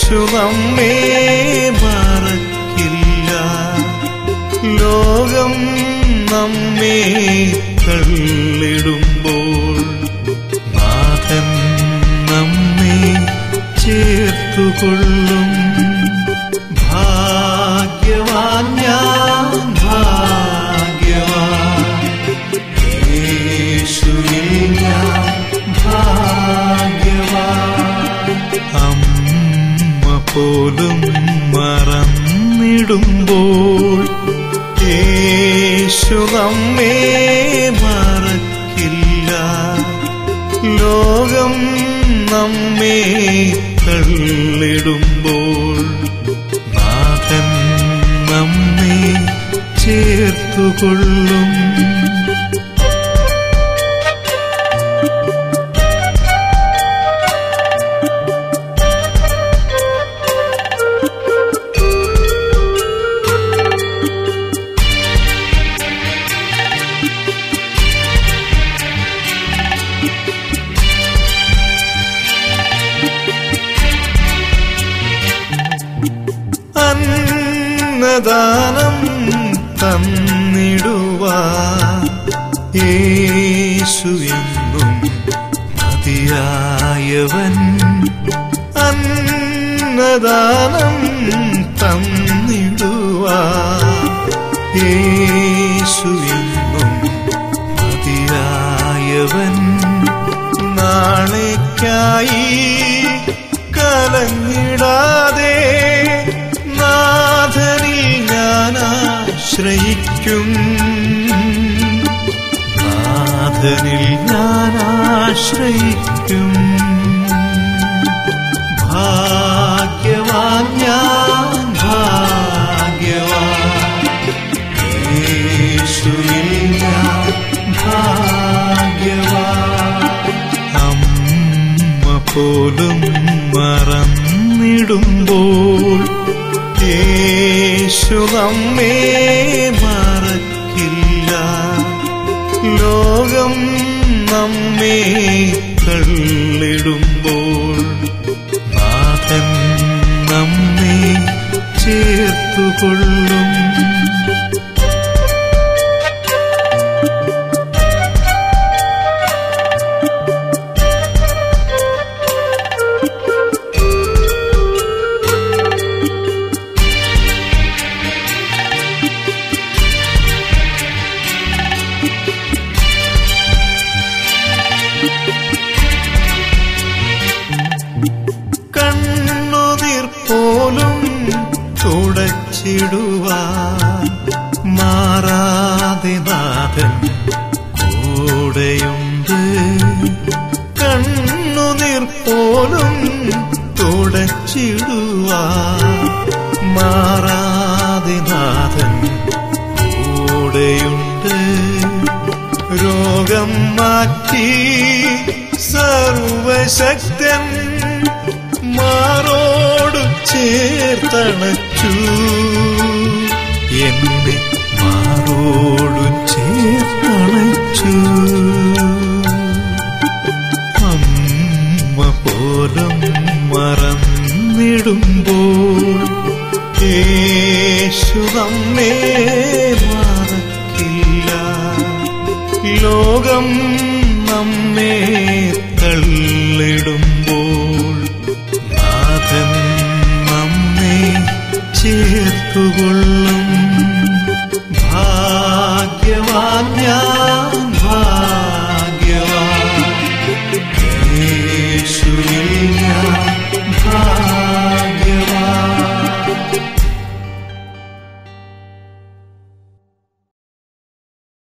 യേശു നമ്മെ മറക്കില്ല ലോകം നമ്മെ തള്ളിടുമ്പോൾ നാഥൻ നമ്മെ ചേർത്തുകൊള്ളും ഭാഗ്യവാൻ ഞാൻ ഭാഗ്യവാൻ യേശുവിൽ ഞാൻ ഭാഗ്യവാൻ അമ്മ പോലും മറന്നിടുമ്പോൾ യേശു നമ്മെ മറക്കില്ല ലോകം നമ്മെ തള്ളിടുമ്പോൾ നാഥൻ നമ്മെ ചേർത്തുകൊള്ളും അന്നദാനം തന്നിടുവാ യേശു എന്നും മതിയായവൻ അന്നദാനം തന്നിടുവാ യേശു എന്നും മതിയായവൻ നാളേക്കായി കലങ്ങിടാതെ നാഥനിൽ ഞാൻ ആശ്രയിക്കും നാഥനിൽ ഞാൻ ആശ്രയിക്കും ഭാഗ്യവാൻ ഞാൻ ഭാഗ്യവാൻ യേശുവിൽ ഞാൻ ഭാഗ്യവാൻ അമ്മ പോലും മറന്നിടുമ്പോൾ യേശു നമ്മെ മറക്കില്ല ലോകം നമ്മെ തള്ളിടുമ്പോൾ നാഥൻ നമ്മെ ചേർത്തുകൊള്ളും കണ്ണുനീർ പോലും തുടച്ചിടുവാൻ മാറാതെ നാഥൻ കൂടെയുണ്ട് കണ്ണുനീർ പോലും തുടച്ചിടുവാൻ മാറാതെ നാഥൻ കൂടെയുണ്ട് രോഗം മാറ്റി സർവശക്തൻ മാറോട് ചേർത്തണച്ചു എന്നെ മാറോട് ചേർത്തണച്ചു അമ്മ പോലും മറന്നിടുമ്പോൾ യേശു നമ്മെ മറക്കില്ല ലോകം നമ്മെ